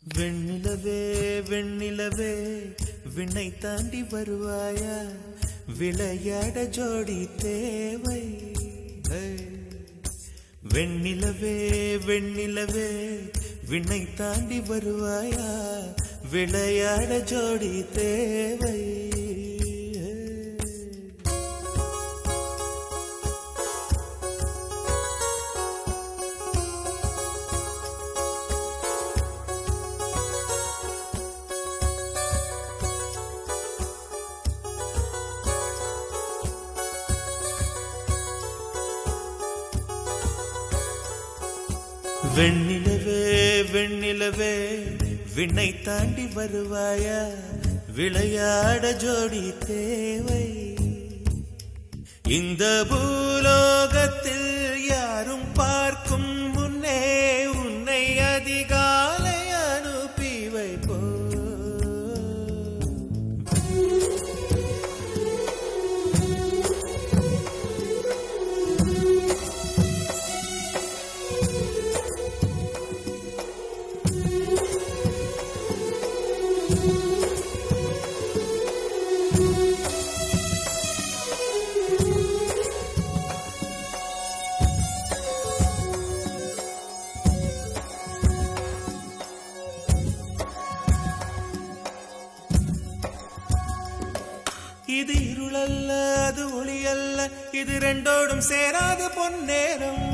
வெண்ணிலவே வெண்ணிலவே விண்ணை தாண்டி வருவாயா விளையாட ஜோடி தேவை ஹே. வெண்ணிலவே வெண்ணிலவே விண்ணை தாண்டி வருவாயா விளையாட ஜோடி தேவை ஹே. வெண்ணிலவே வெண்ணிலவே விண்ணை தாண்டி வருவாயா விளையாட ஜோடி தேவை இந்த பூலோகத்தில் யாரும் பார்க்கும் முன்னே உன்னை அதிகாலை அனுப்பி வைப்போ இது இருளல்ல அது ஒளி அல்ல இது ரெண்டோடும் சேராத பொன்னேரம்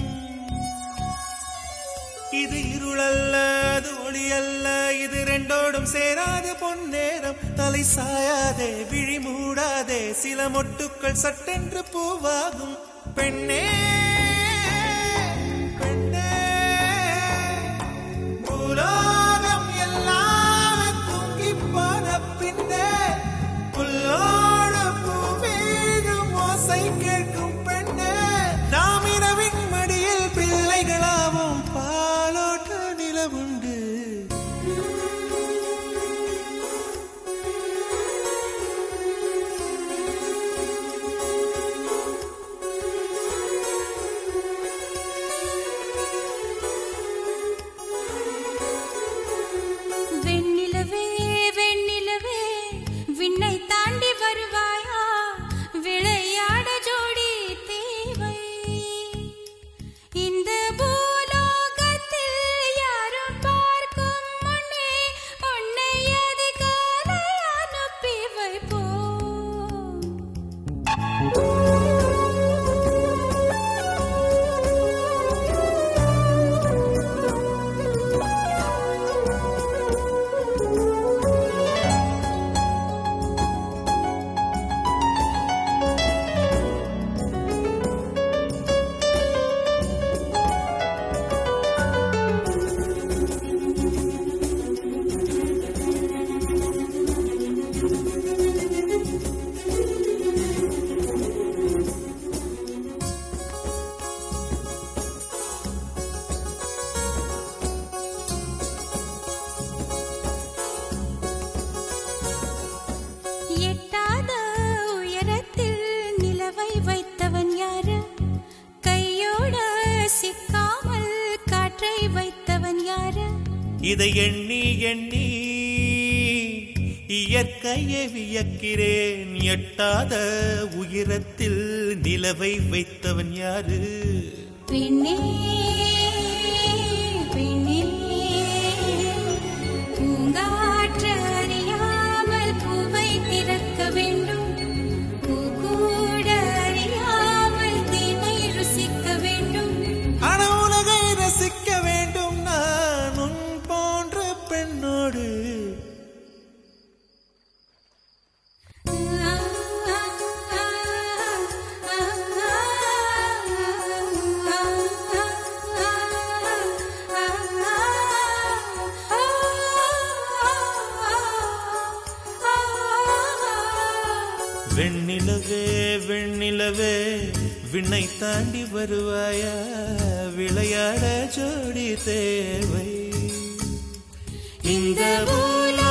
இது இருளல்ல அது ஒளி அல்ல இது ரெண்டோடும் சேராத பொன்னேரம் தலை சாயாதே விழி மூடாதே சில மொட்டுக்கள் சட்டென்று பூவாகும் பெண்ணே பெண்ணே பூலோகம் எல்லாம் தூங்கிப் போன பின்னே புல்லோடு பூவீழும் ஓசை கேட்கும் பெண்ணே நாம் இரவின் மடியில் பிள்ளைகளாவும் பாலோட்ட நிலவுண்டு வெண்ணிலவே வெண்ணிலவே விண்ணை தாண்டி வருவாயா விளையாட ஜோடி தேவை இந்த பூலோகத்தில் யாரும் பார்க்கும் முன்னே உன்னை அதிகாலை அனுப்பி வைப்போம் எட்டாத உயரத்தில் நிலவை வைத்தவன் யாரு கையோட சிக்காமல் காற்றை வைத்தவன் யாரு இதை எண்ணி எண்ணி இயற்கையை வியக்கிறேன் எட்டாத உயரத்தில் நிலவை வைத்தவன் யாரு பெண்ணே பெண்ணே பூங்காற்று அறியாமல் பூவை திறக்க வேண்டும் பூ கூட அறியாமல் தீமை ருசிக்க வேண்டும் அன உலகை ரசிக்க வேண்டும் நான் உன் போன்ற பெண்ணோடு வெண்ணிலவே வெண்ணிலவே விண்ணை தாண்டி வருவாயா விளையாட ஜோடி தேவை இந்த இந்த ஊல